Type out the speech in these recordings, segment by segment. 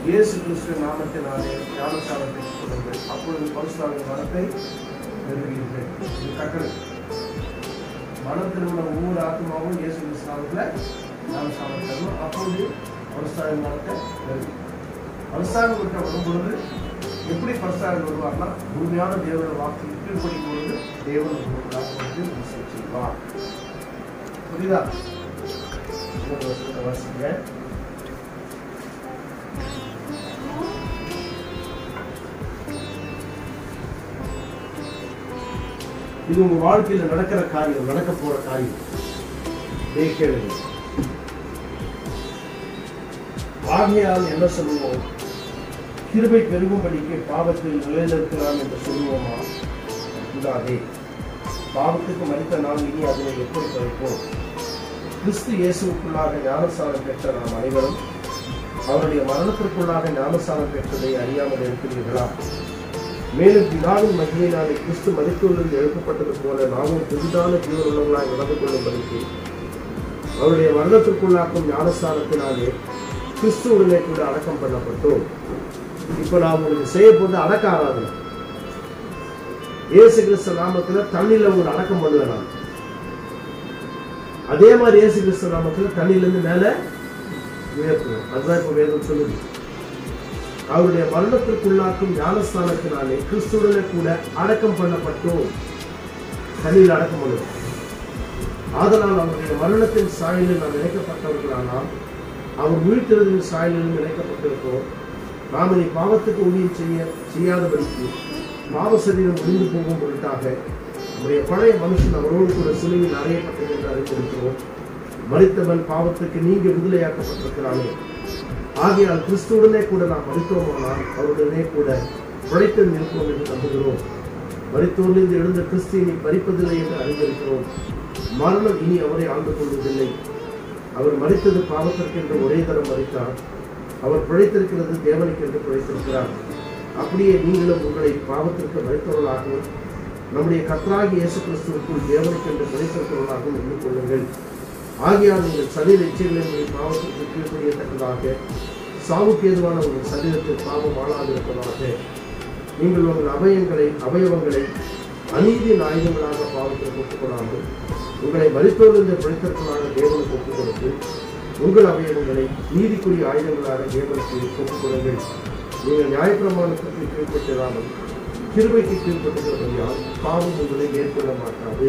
இயேசு கிறிஸ்துவின் நாமத்தினாலே ஞானஸ்தானம் பெற்றுக் கொள்ளுங்கள் அப்பொழுது பரிசுத்தாவின் வரத்தை பெறுவீர்கள் இது கட்டளை மனம் திரும்பின ஒவ்வொரு ஆத்மாவும் இயேசு கிறிஸ்து நாமத்தில் ஞானஸ்தானம் பெறணும் அப்பொழுது பரிசுத்தாவின் வரத்தை பெறுவீர்கள் பரிசுத்தாவின் விட்ட வரும்பொழுது எப்படி பரிசுத்தாவின் வருவார்னா உண்மையான தேவன வாக்கு கீழ்ப்படிக்கும் பொழுது தேவன் உங்களுக்காக வந்து விசை செய்வார் புரியுதா இன்னொரு வருஷத்தை வாசிங்க இது உங்க வாழ்க்கையில நடக்கிற காரியம் நடக்க போற காரியம் இதை கேளுங்க ஆகையால் என்ன சொல்லுவோம் கிருபை பெருகும்படிக்கு பாவத்தில் நிலைநிறுத்தலாம் என்று சொல்லுவோமா கூடாதே பாவத்துக்கு மறித்த நாம் இனி அதனை எப்படி குறைப்போம் கிறிஸ்து இயேசுவுக்குள்ளாக ஞானசாரம் பெற்ற நாம் அனைவரும் அவருடைய மரணத்திற்குள்ளாக ஞானசாரம் பெற்றதை அறியாமல் இருக்கிறீர்களா மேலும் பிதாவின் மகிமையினாலே கிறிஸ்து மதித்தூரில் எழுப்பப்பட்டது போல நாமும் புதிதான ஜீவனுள்ளவர்களாய் நடந்து கொள்ளும்படிக்கு அவருடைய மரணத்திற்குள்ளாக்கும் ஞானஸ்தானத்தினாலே கிறிஸ்துவுடனே கூட அடக்கம் பண்ணப்பட்டோம் இப்போ நாம் உங்களுக்கு செய்ய போது அடக்க ஆராதனை இயேசு கிறிஸ்து நாமத்துல தண்ணியில உங்களை அடக்கம் பண்ணுவேன் நான் அதே மாதிரி இயேசு கிறிஸ்து நாமத்துல தண்ணியில இருந்து மேல உயர்த்துவோம் அதுதான் இப்ப வேதம் சொல்லுது அவருடைய மரணத்திற்குள்ளாக்கும் ஞானஸ்தானத்தினாலே கிறிஸ்துடனே கூட அடக்கம் பண்ணப்பட்டோம் தண்ணியில் அடக்கம் பண்ணுவோம் ஆதலால் அவருடைய மரணத்தின் சாயலில் நாம் இணைக்கப்பட்டவர்களானால் அவர் உயிர்த்தெழுதின் சாயலிலும் இணைக்கப்பட்டிருக்கிறோம் நாம் இனி பாவத்துக்கு ஊழியம் செய்ய செய்யாதபடிக்கு பாவ சரீரம் முடிந்து போகும் பொருட்டாக நம்முடைய பழைய மனுஷன் அவரோடு கூட சிலுவையில் அறையப்பட்டது என்று அறிந்திருக்கிறோம் மறித்தவன் பாவத்துக்கு நீங்க விடுதலையாக்கப்பட்டிருக்கிறானே ஆகையால் கிறிஸ்துவுடனே கூட நாம் மறித்தோமானால் அவருடனே கூட பிழைத்து நிற்போம் என்று நம்புகிறோம் மறித்தோரிலிருந்து எழுந்த கிறிஸ்து இனி பறிப்பதில்லை என்று அறிந்திருக்கிறோம் மரணம் இனி அவரை ஆண்டு கொள்வதில்லை அவர் மறித்தது பாவத்திற்கென்று ஒரே தரம் மறித்தார் அவர் பிழைத்திருக்கிறது தேவனுக்கென்று பிழைத்திருக்கிறார் அப்படியே நீங்களும் உங்களை பாவத்திற்கு மறித்தவர்களாகவும் நம்முடைய கர்த்தராகிய இயேசு கிறிஸ்துவுக்குள் தேவனுக்கென்று பிழைத்திருக்கிறவர்களாகவும் எண்ணிக்கொள்ளுங்கள் ஆகையால் நீங்கள் சரீர இச்சைகளின் பாவத்திற்கு கீழ்ப்படியத்தக்கதாக சாவுக்கு ஏதுவான உங்கள் சரீரத்தில் பாவம் ஆளாதிருப்பதாக நீங்கள் உங்கள் அவயங்களை அவயவங்களை அநீதியின் ஆயுதங்களாக பாவத்திற்கு ஒப்புக்கொள்ளாமல் உங்களை மறித்தோரிலிருந்து பிழைத்திருக்கலாக தேவனுக்கு ஒப்புக் கொடுத்து உங்கள் அவயவங்களை நீதிக்குரிய ஆயுதங்களாக தேவனுக்கு ஒப்புக் கொடுங்கள் நீங்கள் நியாயப்பிரமாணத்திற்கு கீழ்ப்பட்டிராமல் கிருபைக்கு கீழ்ப்பட்டுகிறபடியால் பாவம் உங்களை மேற்கொள்ள மாட்டாது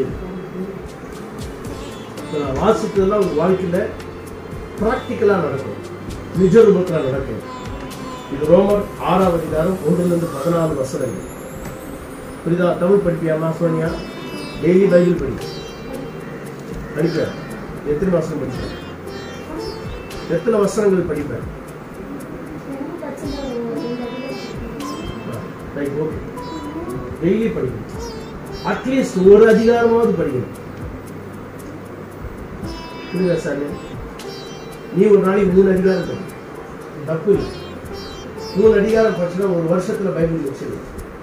இப்ப நான் வாசித்ததெல்லாம் உங்க வாழ்க்கையில ப்ராக்டிக்கலா நடக்கும் நிஜ ரூபத்துல நடக்கும் இது ரோமர் ஆறாவது அதிகாரம் ஒன்றிலிருந்து பதினாலு வசனங்கள் புரியுதா தமிழ் படிப்பியாமா சோனியா டெய்லி பைபிள் படி படிப்பேன் எத்தனை வசனம் படிப்பேன் எத்தனை வசனங்கள் படிப்பேன் ரைட் ஓகே டெய்லி படிக்கணும் அட்லீஸ்ட் ஒரு அதிகாரமாவது படிக்கணும் புரியுதா சார் நீ ஒரு நாளைக்கு மூணு அதிகாரம் படி தப்பு இல்லை மூணு அதிகாரம் படிச்சுன்னா ஒரு வருஷத்துல பைபிள் முடிச்சிடு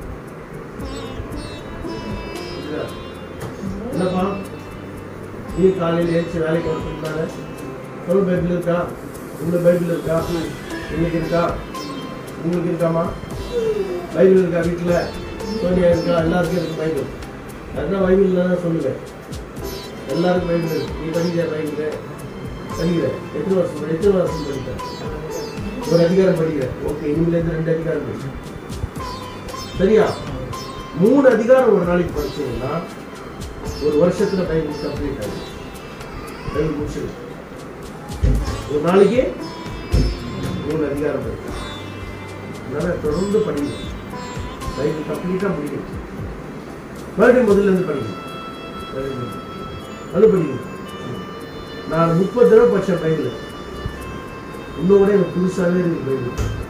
புரியுதா? என்னப்பா நீ காலையில் எழுச்சி வேலைக்கு வரதுனால எவ்வளோ பைபிள் இருக்கா இவ்வளோ பைபிள் இருக்கா இன்னைக்கு இருக்கா உங்களுக்கு இருக்காமா பைபிள் இருக்கா வீட்டில் சோனியா இருக்கா எல்லாருக்கும் இருக்கு பைபிள் அதுதான் பைபிள் இல்லைன்னா சொல்லுவேன் எல்லாருக்கும் பைபிள் இருக்கு நீ படிக்கிற பைபிள் படிக்கிற எத்தனை வருஷம் எத்தனை வருஷம் படிக்கிற ஒரு அதிகாரம் படிக்கிற ஓகே இனிமேலேருந்து ரெண்டு அதிகாரம் படி சரியா மூணு அதிகாரம் ஒரு நாளைக்கு படிச்சீங்கன்னா ஒரு வருஷத்துல பைபிள் கம்ப்ளீட் ஆகும் பைபிள் முடிச்சிடும் ஒரு நாளைக்கு மூணு அதிகாரம் படிக்கும் அதனால தொடர்ந்து படிக்கணும் பைபிள் கம்ப்ளீட்டா முடிக்கணும் மறுபடியும் முதல்ல இருந்து படிக்கணும் மறுபடியும் அது படிக்கணும் நான் முப்பது தடவை படிச்சேன் பைபிள் இன்னும் கூட எனக்கு புதுசாகவே இருக்கு பைபிள்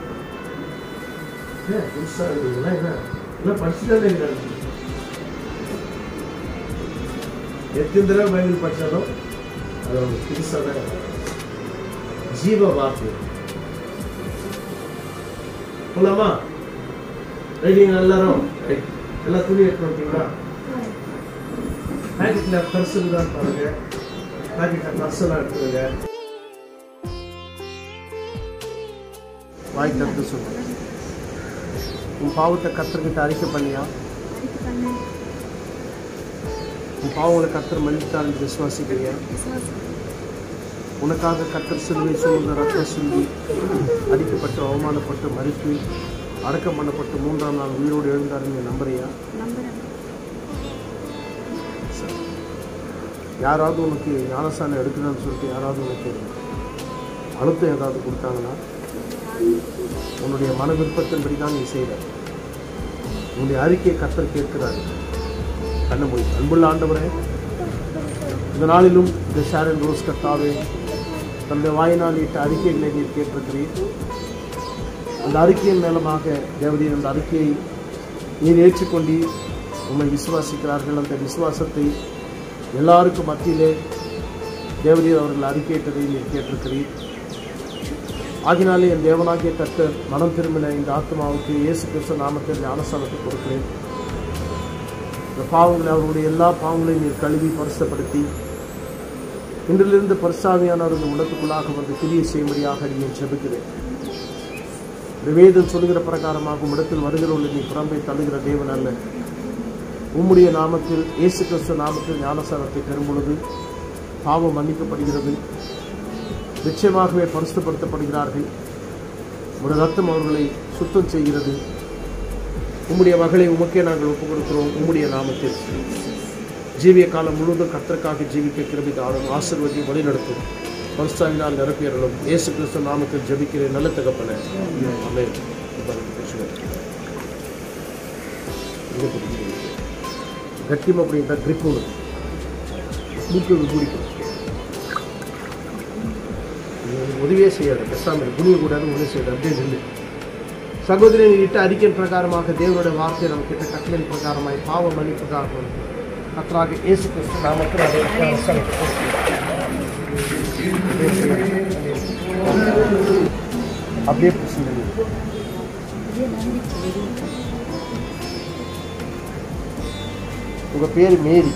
ஏன் புதுசா இருக்கு இதெல்லாம் என்ன எல்லாம் படிச்சுட்டாலே இருக்காது எத்தனை தடவை பைபிள் படிச்சாலும் அது அவங்க புதுசாக தான் இருக்கும். ஜீவ வாக்கு போலாமா ரைட்டிங் எல்லாரும் ரைட் எல்லா துணி எடுத்து வந்துட்டீங்களா பேக்கெட்ல பர்ஸ் இருந்தா பாருங்க பேக்கெட்ல பர்ஸ் எல்லாம் எடுத்துருங்க வாய் திறந்து சொல்லு உன் பாவத்தை கத்தர்கிட்ட அறிக்கை பண்ணியா அதுக்கு பண்ணேன் உன் பாவங்களை கத்தர் மன்னித்தார் என்று விசுவாசிக்கிறியா விசுவாசம் உனக்காக கத்தர் சிலுவை சூழ்ந்த ரத்தம் சிந்தி அடிக்கப்பட்டு அவமானப்பட்டு மறித்து அடக்கம் பண்ணப்பட்டு மூன்றாம் நாள் உயிரோடு எழுந்தார் நீ நம்புறியா நம்புறேன் சரி. யாராவது உனக்கு ஞானஸ்தானம் எடுக்கணும்னு சொல்லிட்டு யாராவது உனக்கு அழுத்தம் ஏதாவது கொடுத்தாங்கன்னா உன்னுடைய மன விருப்பத்தின்படி தான் நீ செய்கிற உன்னுடைய அறிக்கையை கத்தர் கேட்கிறார் கண்ண மொழி அன்புள்ள ஆண்டவரே இந்த நாளிலும் இந்த ஷாரன் ரோஸ் கத்தாவே தன்னுடைய வாயினால் இட்ட அறிக்கைகளை நீர் கேட்டிருக்கிறீர் அந்த அறிக்கையின் மூலமாக தேவரீர் அந்த அறிக்கையை நீர் ஏற்றுக்கொண்டு உண்மை விசுவாசிக்கிறார்கள் அந்த விசுவாசத்தை எல்லாருக்கும் மத்தியிலே தேவரீர் அவர்கள் அறிக்கையிட்டதை நீர் கேட்டிருக்கிறீர் ஆகினாலே என் தேவனாகிய கர்த்தர் மனம் திரும்பின இந்த ஆத்மாவுக்கு இயேசு கிறிஸ்து நாமத்தில் ஞானஸ்தானத்தை கொடுக்கிறேன் இந்த பாவங்களை அவர்களுடைய எல்லா பாவங்களையும் நீர் கழுவி பரிசுப்படுத்தி இன்றிலிருந்து பரிசாமியானவர் இந்த உலகத்துக்குள்ளாக வந்து கிரியை செய்யும்படியாக நீ ஜெபிக்கிறேன் வேதம் சொல்லுகிற பிரகாரமாக உம்மிடத்தில் வருகிறவர்களை நீ புறம்பை தள்ளுகிற தேவன் அல்ல உம்முடைய நாமத்தில் இயேசு கிறிஸ்து நாமத்தில் ஞானசாரத்தை பெறும் பொழுது பாவம் மன்னிக்கப்படுகிறது நிச்சயமாகவே பரிசுத்தப்படுத்தப்படுகிறார்கள் உடைய ரத்தம் அவர்களை சுத்தம் செய்கிறது உம்முடைய மகளை உமக்கே நாங்கள் ஒப்புக் கொடுக்கிறோம் உம்முடைய நாமத்தில் ஜீவிய காலம் முழுவதும் கர்த்தருக்காக ஜீவிக்க கிருபிதாலும் ஆசிர்வதி வழிநடத்தும் பரிசுத்தாவினால் நிரப்பியறலும் இயேசு கிறிஸ்து நாமத்தில் ஜெபிக்கிறேன் நல்ல தகப்பன அமே கட்டியம் அப்படின்ற கிரிப்பு மூக்கு பிடிக்கும் நீ உதவியே செய்யாது பெசாமல் குனிய கூடாது உதவி செய்யாது அப்படியே நில்லு சகோதரி இட்ட அறிக்கையின் பிரகாரமாக தேவனுடைய வார்த்தை நம்ம கிட்ட கட்டளையின் பிரகாரமாய் பாவ மன்னிப்புக்காக கத்தராக இயேசு கிறிஸ்து நாமத்தில் அதை வசனம் அப்படியே புரிசுங்க இதே நம்பிக்கை உங்க பேர் மேரி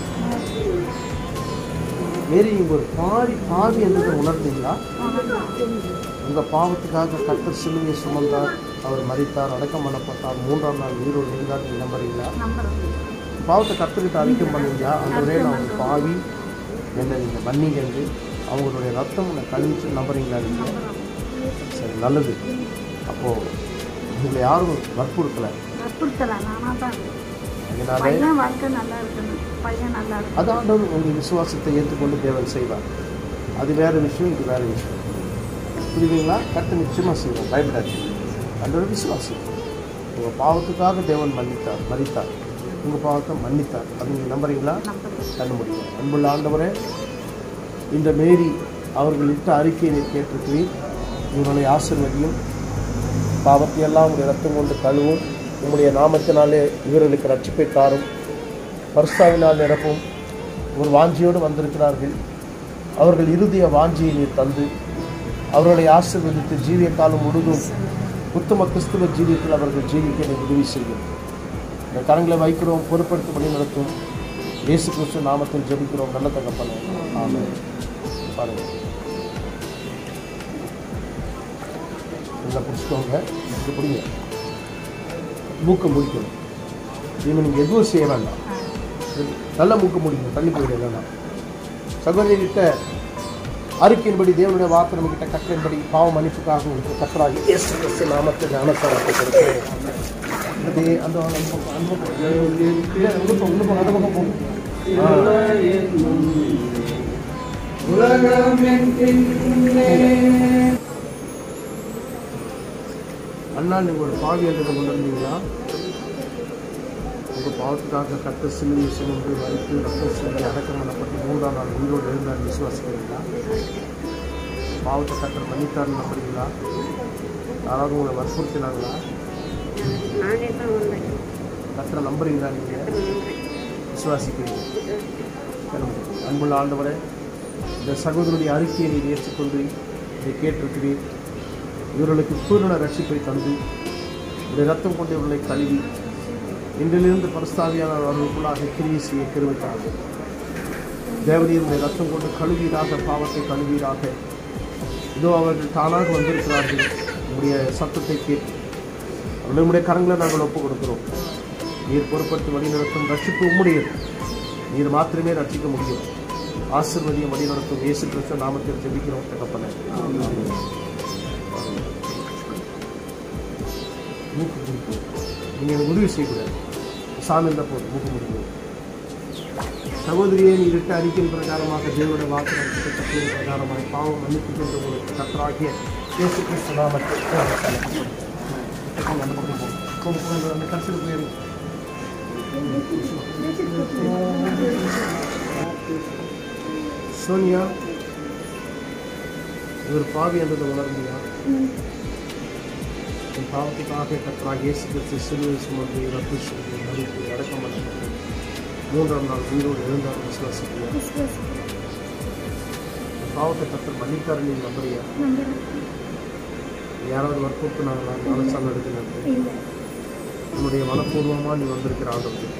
மேரி நீங்க ஒரு பாவி பாவி என்றதை உணர்ந்தீங்களா உங்க பாவத்துக்காக கர்த்தர் சிலுவையை சுமந்தார் அவர் மறித்தார் அடக்கம் பண்ணப்பட்டார் மூன்றாம் நாள் உயிரோடு இருந்தார் நீங்க நம்புறீங்களா நம்புறேன் பாவத்தை கற்றுக்கிட்டு அறிக்கை பண்ணீங்களா அந்த ஒரே நான் ஒரு பாவி என்ன நீங்கள் மன்னிங்க என்று அவங்களுடைய ரத்தம் உன்னை கழிச்சு நம்புறீங்களா நீங்கள் சரி நல்லது அப்போது உங்களை யாரும் வற்புறுத்தலை வற்புறுத்தலாம் நானாக தான் இருக்கேன். அதனால பையன் வாழ்க்கை நல்லா இருக்கணும் பையன் நல்லா இருக்கணும் அது ஆண்டவர் உங்கள் விசுவாசத்தை ஏற்றுக்கொண்டு தேவன் செய்வார் அது வேற விஷயம் இது வேற விஷயம் புரியுதுங்களா கட்டு நிச்சயமாக செய்வோம் பயப்படாது ஆண்டவர் விசுவாசி உங்கள் பாவத்துக்காக தேவன் மன்னித்தார் மறித்தார் உங்கள் பாவத்தை மன்னித்தார் அது நீங்கள் நம்புறீங்களா நம்புறேன் கண்ண முடியும் அன்புள்ள ஆண்டவரே இந்த மேரி அவர்கள் இட்ட அறிக்கையை நீர் கேட்டிருக்கிறீர் இவர்களை ஆசிர்வதியும் பாவத்தை எல்லாம் உடைய ரத்தம் கொண்டு கழுவும் உம்முடைய நாமத்தினாலே இவர்களுக்கு ரட்சிப்பை தாரும் பரிசாவினால் நிரப்பும் ஒரு வாஞ்சியோடு வந்திருக்கிறார்கள் அவர்கள் இறுதிய வாஞ்சியை நீர் தந்து அவர்களை ஆசீர்வதித்து ஜீவிய காலம் முழுதும் உத்தம கிறிஸ்துவ ஜீவியத்தில் அவர்கள் ஜீவிக்க நீர் உதவி செய்யும் இந்த கரங்களை வைக்கிறோம் பொறுப்படுத்தி வழி நடத்தும் இயேசு கிறிஸ்து நாமத்தில் ஜெபிக்கிறோம் நல்ல தகப்பனே ஆமென் பாருங்க நல்லா பிடிச்சிக்கோங்க இப்படி பிடிங்க மூக்கை முடிக்கணும் இனிமேல் நீங்கள் எதுவும் செய்ய வேண்டாம் நல்ல மூக்கை முடிக்கணும் தண்ணி போயிட வேண்டாம் சகோதரிகிட்ட அறிக்கையின்படி தேவனுடைய வார்த்தை நம்ம கிட்ட கட்டளையின்படி பாவ மன்னிப்புக்காக உங்களுக்கு கட்டளாகி இயேசு கிறிஸ்து நாமத்தில் ஞானஸ்தானத்தை கொடுக்கிறேன் இது அந்த அந்த பக்கம், அந்த பக்கம், இல்லை, உள்ள போ, உள்ள போ, அந்த பக்கம் போ. ஆ. அண்ணா நீங்கள் ஒரு பாவி என்றதை உணர்ந்தீங்களா உங்கள் பாவத்துக்காக கத்த சிலுவையை சுமந்து வரைத்து ரத்தம் சிந்தி அடக்கம் பண்ணப்பட்டு மூன்றாம் நாள் உயிரோடு எழுந்தார் விசுவாசிக்கிறீங்களா பாவத்தை கத்தர் மன்னித்தார்னு நம்புறீங்களா யாராவது உங்களை வற்புறுத்தினாங்களா நானே தான் வந்தேன் கத்தரை நம்புறீங்களா நீங்கள் விசுவாசிக்கிறீங்க கிளம்புங்க. அன்புள்ள ஆண்டவரே இந்த சகோதரனுடைய அறிக்கையை நீர் ஏற்றுக்கொண்டு இதை கேட்டிருக்கிறீர் இவர்களுக்கு பூரண ரட்சிப்பை தந்து இந்த ரத்தம் கொண்டு இவர்களை கழுவி இன்றிலிருந்து பரிஸ்தாவியான அவர்களுக்குள்ளாக கிரியை செய்ய கிருவித்தார்கள் தேவதையினுடைய ரத்தம் கொண்டு கழுவீராக பாவத்தை கழுவீராக இதோ அவர்கள் தானாக வந்திருக்கிறார்கள் உங்களுடைய சத்தத்தை கேட்டு அவர்களுடைய கரங்களை நாங்கள் ஒப்புக் கொடுக்கிறோம் நீர் பொறுப்படுத்தி வழிநடத்தும் ரட்சிப்பு உம்முடையது நீர் மாத்திரமே ரட்சிக்க முடியும் ஆசிர்வதியும் வழிநடத்தும் இயேசு கிறிஸ்து நாமத்தில் ஜெபிக்கிறோம் தகப்பனே ஆமென். மூக்கு முடிக்கும் நீங்கள் எனக்கு உதவி செய்யக்கூடாது சாமி இருந்தால் போதும் மூக்கு முடிக்கும் சகோதரியை நீ விட்டு அறிக்கையின் பிரகாரமாக தேவனுடைய வாக்கு நடத்த கட்டளையின் பிரகாரமாக பாவம் மன்னிப்பு கொண்டு உங்களுக்கு கத்தராகிய இயேசு கிறிஸ்து நாமத்தில் நான் சமர்ப்பிக்கிறேன். போங்க, அந்த பக்கம் போங்க. போங்க, போங்க, அந்த கடைசியில் போயிருங்க சோனியா இவர் பாவி என்றதை உணர்ந்தியா என் பாவத்துக்காக கத்தராக இயேசு கிறிஸ்து சிலுவை சுமந்து ரத்து செய்து மதிப்பு அடக்கம் பண்ணப்பட்டு மூன்றாம் நாள் உயிரோடு எழுந்தார் விசுவாசிக்கியா என் பாவத்தை கத்தர் மன்னித்தார் நீ நம்புறியா யாராவது வற்புறுத்தினாங்களா மனசால் எடுக்கிறது உன்னுடைய மனப்பூர்வமாக நீ வந்திருக்கிற ஆண்டவருக்கு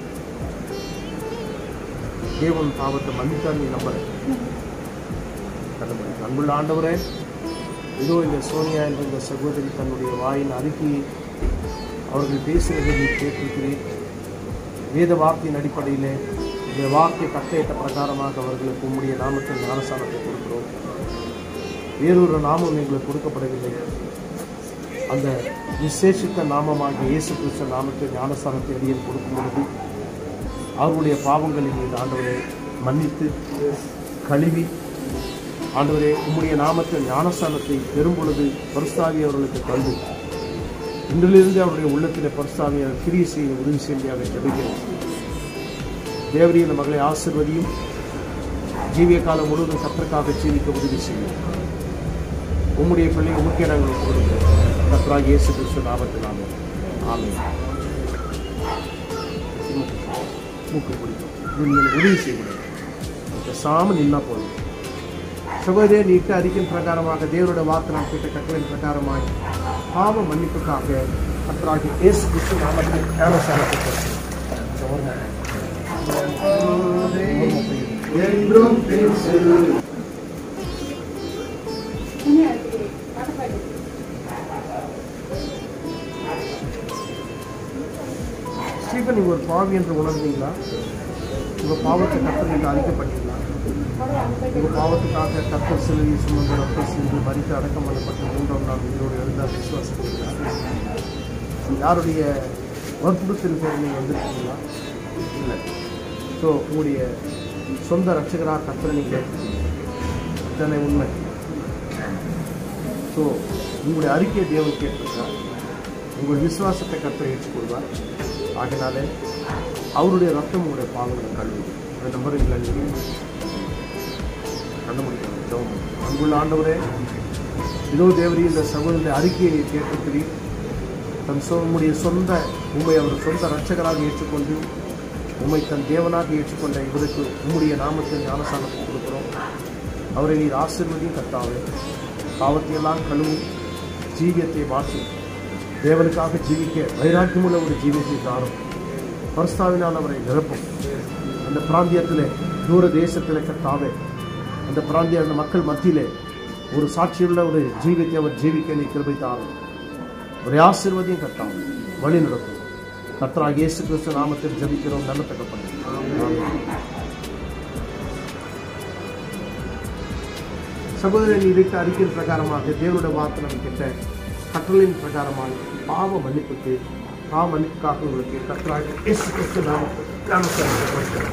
தேவன் பாவத்தை மன்னித்தார் நீ நம்புற கண்டுபிடி அன்புள்ள ஆண்டவரே இதோ இந்த சோனியா என்ற இந்த சகோதரி தன்னுடைய வாயின் அறிக்கையை அவர்கள் பேசுகிறதை நீ கேட்டிருக்கிறேன் வேத வார்த்தையின் அடிப்படையிலே இந்த வார்த்தை கட்டளையிட்ட பிரகாரமாக அவர்களுக்கு உம்முடைய நாமத்தில் ஞானஸ்தானத்தை கொடுக்கிறோம் வேறொரு நாமம் எங்களுக்கு கொடுக்கப்படவில்லை அந்த விசேஷித்த நாமமாகிய இயேசு கிறிஸ்து நாமத்தில் ஞானஸ்தானத்தை அடியேன் கொடுக்கும் பொழுது அவருடைய பாவங்களை நீர் ஆண்டவரை மன்னித்து கழுவி ஆண்டவரே உம்முடைய நாமத்தில் ஞானஸ்தானத்தை பெறும் பொழுது பரிசுத்தாவி அவர்களுக்கு தந்து இன்றிலிருந்து அவருடைய உள்ளத்தில் பரிசுத்தாவியை கிரிய செய்ய உதவி செய்ய ஜெபிக்கிறோம் தேவரி இந்த மகளை ஆசிர்வதியும் ஜீவிய காலம் முழுவதும் கத்தற்காக ஜீவிக்க உதவி செய்யும் உம்முடைய பிள்ளை உமக்கே நாங்கள் கொடுக்கிறோம் கத்ராக இயேசு கிறிஸ்து நாமத்தினால ஆமென் மூக்கு பிடிக்கும் இது நீங்கள் உதவி செய்யக்கூடாது பேசாம நின்னா போதும் சகோதரே நீட்டு அறிக்கையின் பிரகாரமாக தேவனுடைய வாக்கு நாம் கேட்ட கட்டளையின் பிரகாரமாக பாவ மன்னிப்புக்காக கத்தராகி இயேசு கிறிஸ்து நாமத்தில் ஞானசாரத்தை என்றும் பேசு ஸ்டீபன் நீங்கள் ஒரு பாவி என்று உணர்ந்தீங்களா உங்கள் பாவத்தை கத்தர் நீங்கள் அறிக்கப்பட்டீங்களா உங்கள் பாவத்துக்காக கத்தர் சிலுவை சுமந்து ரத்தம் சிந்து மறித்து அடக்கம் பண்ணப்பட்ட மூன்றாம் நாள் உயிரோடு எழுந்தார் விசுவாசிக்கிறீங்களா யாருடைய வற்புறுத்தின் பேர் நீங்கள் வந்திருக்கீங்களா இல்லை ஸோ உங்களுடைய சொந்த ரட்சகராக கத்தரை நீங்கள் ஏற்றுக்கீங்க இதுதானே உண்மை ஸோ உங்களுடைய அறிக்கையை தேவன் கேட்டிருக்கார் உங்கள் விசுவாசத்தை கத்தரை ஏற்றுக்கொள்வார் ஆகினாலே அவருடைய ரத்தம் உங்களுடைய பாவங்களை கழுவுது அந்த நம்புறீங்களா நீங்கள் கண்டுபிடிக்கணும் ஜெபம் பண்ணுங்க. அன்புள்ள ஆண்டவரே இதோ தேவரி இந்த சகோதரனுடைய அறிக்கையை நீர் கேட்டிருக்கிறீர் தன் சொ உம்முடைய சொந்த உண்மை அவர் சொந்த ரட்சகராக ஏற்றுக்கொண்டு உம்மை தன் தேவனாக ஏற்றுக்கொண்ட இவருக்கு உம்முடைய நாமத்தில் ஞானசானத்தை கொடுக்கிறோம் அவரை நீர் ஆசீர்வதியும் கத்தாவே பாவத்தையெல்லாம் கழுவும் ஜீவியத்தை மாற்றி தேவனுக்காக ஜீவிக்க வைராக்கியமுள்ள ஒரு ஜீவியத்தை தாரும் பரிஸ்தாவினால் அவரை நிரப்பும் அந்த பிராந்தியத்திலே தூர தேசத்திலே கத்தாவே அந்த பிராந்திய அந்த மக்கள் மத்தியிலே ஒரு சாட்சியுள்ள ஒரு ஜீவியத்தை அவர் ஜீவிக்க நீ கிருபை தாரும் ஒரு ஆசீர்வதியும் கட்டாம் வழி நடத்தும் கர்த்தராக இயேசு கிறிஸ்து நாமத்தில் ஜெபிக்கிறோம் நல்ல தகப்பனே ஆமென். சகோதரன் நீ விட்ட அறிக்கையின் பிரகாரமாக தேவனுடைய வார்த்தை நம்ம கிட்ட கட்டளையின் பிரகாரமாக பாவ மன்னிப்புக்கு பாவ மன்னிப்புக்காக உங்களுக்கு கர்த்தராக இயேசு கிறிஸ்து நாமத்தில் ஞானஸ்நானம் கொடுக்கிறோம்.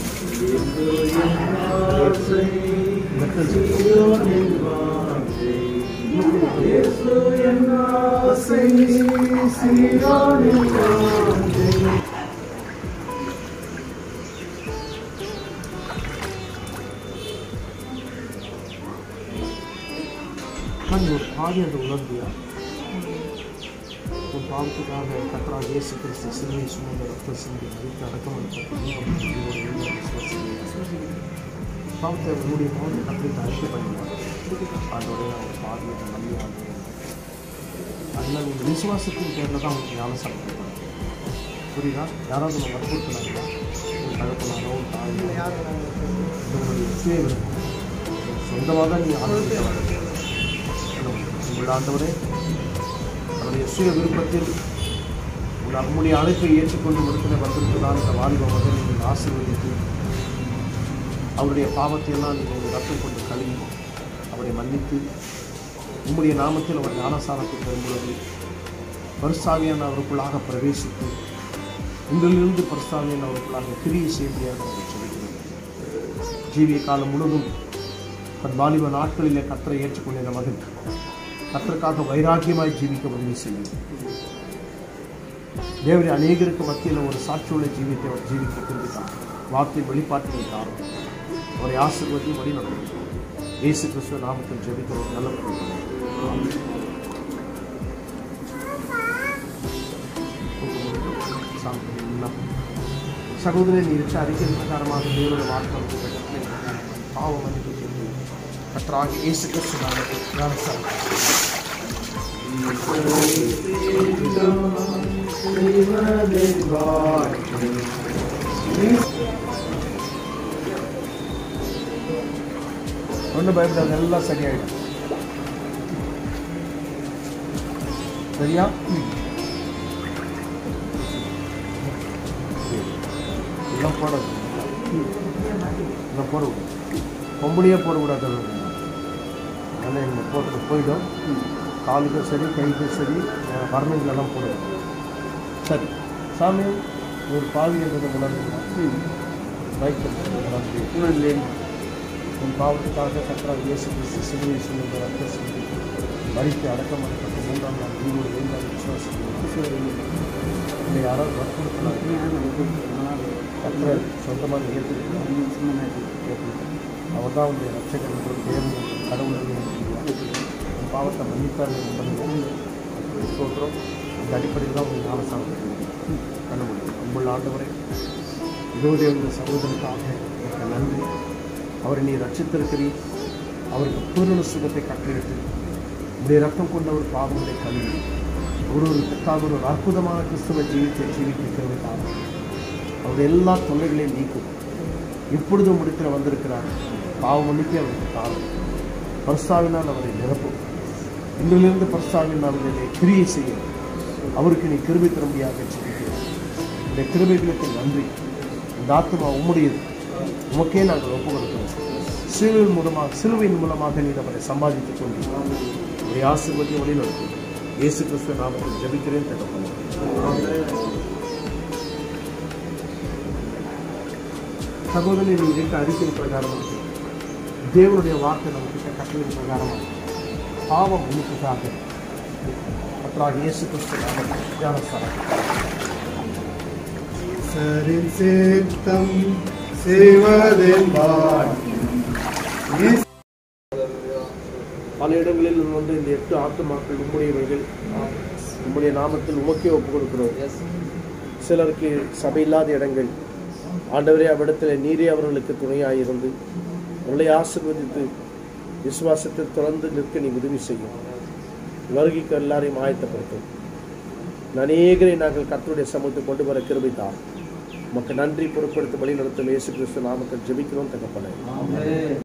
நான் ஒரு பாதி என்று உணர்ந்தியா உன் பாவத்துக்காக கத்தராக இயேசு கிறிஸ்து சிலுவை சுமந்த ரத்த சிந்தி அழித்து அடக்கம் பாவத்தை உன்னுடைய பாவத்தை கத்திரித்து அழித்து பண்ணுவார் அதோட நான் ஒரு பாதியை நான் நம்பி ஆகிறேன் அதனால் உங்கள் விசுவாசத்தின் பேரில் தான் உங்களுக்கு ஞானசாரம் கொடுப்பாங்க புரியுதா யாராவது நம்ம வற்புறுத்தினாங்களா ஒரு தகப்பனாரோ ஒரு தாயோ உங்களுடைய சுய விருப்பம் சொந்தமாக தான் நீங்கள் ஆரம்பிக்க உங்கள் ஆண்டவரே சுய விருப்பத்தில் உன் நம்முடைய அழைப்பை ஏற்றுக்கொண்டு விடுதலை வந்திருக்கிறான் இந்த வாலிப மகன் நீங்கள் ஆசீர்வதித்து அவருடைய பாவத்தை எல்லாம் நீங்கள் ரத்தம் கொண்டு கழுவி அவரை மன்னித்து உம்முடைய நாமத்தில் அவர் ஞானசாரத்தை பெறும்பொழுது பரிசாவியான அவருக்குள்ளாக பிரவேசித்து இன்றிலிருந்து பரிசாவியான அவருக்குள்ளாக கிரியை செய்தியாக நாங்கள் சொல்லிக்கிறோம் ஜீவிய காலம் முழுவதும் தன் வாலிப நாட்களிலே கத்தரை ஏற்றுக்கொண்ட மகன் கத்தருக்காக வைராக்கியமாய் ஜீவிக்க உதவி செய்யும் தேவரை அநேகருக்கு மத்தியில் ஒரு சாட்சியுள்ள ஜீவித்தை அவர் ஜீவிக்க திரும்பித்தார் வார்த்தை வெளிப்பாட்டினை தாரும் அவரை ஆசிர்வதி வழி நடக்கும் இயேசு கிறிஸ்துவ நாமத்தில் ஜெபிக்கிறோம் நல்ல பிள்ளைகளே. சாப்பிடுங்களா? சகோதரன் இருச்ச அறிக்கை பிரகாரமாக தேவனுடைய வார்த்தை நமக்கு கட்டளை பாவம் மன்னிப்பு சொல்லி கத்தராக இயேசு கிறிஸ்து நாமத்தில் ஞானஸ்தானம். ஒன்றும் பயப்படாது எல்லாம் சரியாயிடும் சரியா எல்லாம் போடாது எல்லாம் போடக்கூடாது பொம்பளையே போடக்கூடாது அதனால் எங்கள் போட்டுட்டு போயிடும் காலுக்கும் சரி கைக்கும் சரி வர்ணங்களெல்லாம் போடுவோம் சரி சாமி ஒரு பாவி என்பது உணர்ந்து பைக் உணர்ந்து உன் பாவத்துக்காக கற்றால் இயேசு கிறிஸ்து சிலுவை சுமந்த ரத்த சிந்தி மறித்து அடக்கம் பண்ணப்பட்ட மூன்றாம் நாள் உயிரோடு வேண்டாம் விசுவாசம் இதை யாராவது வற்புறுத்தினார் கற்ற சொந்தமாக ஏற்றிருக்கிறார் அவர் தான் உடைய ரட்சகர் என்று தேவன் என்று கடவுள் என்று உன் பாவத்தை மன்னித்தார் என்பது ஸ்தோத்திரம் அந்த அடிப்படையில் தான் உங்கள் ஞானசாமி பண்ண முடியும் அன்புள்ள ஆண்டவரை இதோ தேவனுடைய சகோதரனுக்காக எனக்கு நன்றி அவரை நீ ரட்சித்திருக்கிறீர் அவருக்கு பூரண சுகத்தை கட்டளையிட்டு உடைய ரத்தம் கொண்ட ஒரு பாவங்களை கழுவி ஒருவருக்காக ஒரு அற்புதமான கிறிஸ்துவ ஜீவித்தை ஜீவிக்கிறது காரணம் அவருடைய எல்லா தொல்லைகளையும் நீக்கும் இப்பொழுதும் முடிக்கிற வந்திருக்கிறார் பாவ மன்னிப்பே அவருக்கு காரணம் பரிசாவினால் அவரை நிரப்பும் இன்றிலிருந்து பரிசாவினால் அவர்களை கிரியை செய்ய அவருக்கு நீ கிருபை தரும்படியாக சொல்லிக்கிறார் இந்த கிருபைகளுக்கு நன்றி இந்த ஆத்மா உம்முடையது உமக்கே நாங்கள் ஒப்பு கொடுக்கிறோம் சிலுவின் மூலமாக சிலுவையின் மூலமாக நீ அவரை சம்பாதித்துக் கொண்டு உடைய ஆசிர்வதி வழிநடத்தும் இயேசு கிறிஸ்துவ நாமத்தில் ஜெபிக்கிறேன் தகப்பனே சகோதரி நீ இருக்க அறிக்கை பிரகாரமாக தேவனுடைய வார்த்தை நமக்கு கட்டளையின் பிரகாரமாக பாவம் மன்னிப்புக்காக கர்த்தராக இயேசு கிறிஸ்து நாமத்தில் ஞானஸ்தானம் சரின் சித்தம் செய்வதென்பார் பல இடங்களில் வந்து இந்த எட்டு ஆத்துமாக்கள் உம்முடையவர்கள் உம்முடைய நாமத்தில் உமக்கே ஒப்புக் கொடுக்கிறோம் சிலருக்கு சபையில்லாத இடங்கள் ஆண்டவரே அவ்விடத்தில் நீரே அவர்களுக்கு துணையாயிருந்து அவர்களை ஆசீர்வதித்து விசுவாசத்தில் தொடர்ந்து நிற்க நீ உதவி செய்யும் வருகைக்கு எல்லாரையும் ஆயத்தப்படுத்தும் அநேகரை நாங்கள் கர்த்தருடைய சமூகத்தை கொண்டு வர கிருபித்தார் உமக்கு நன்றி பொருட்படுத்த வழி நடத்தும் இயேசு கிறிஸ்து நாமத்தில் ஜெபிக்கிறோம் தகப்பனே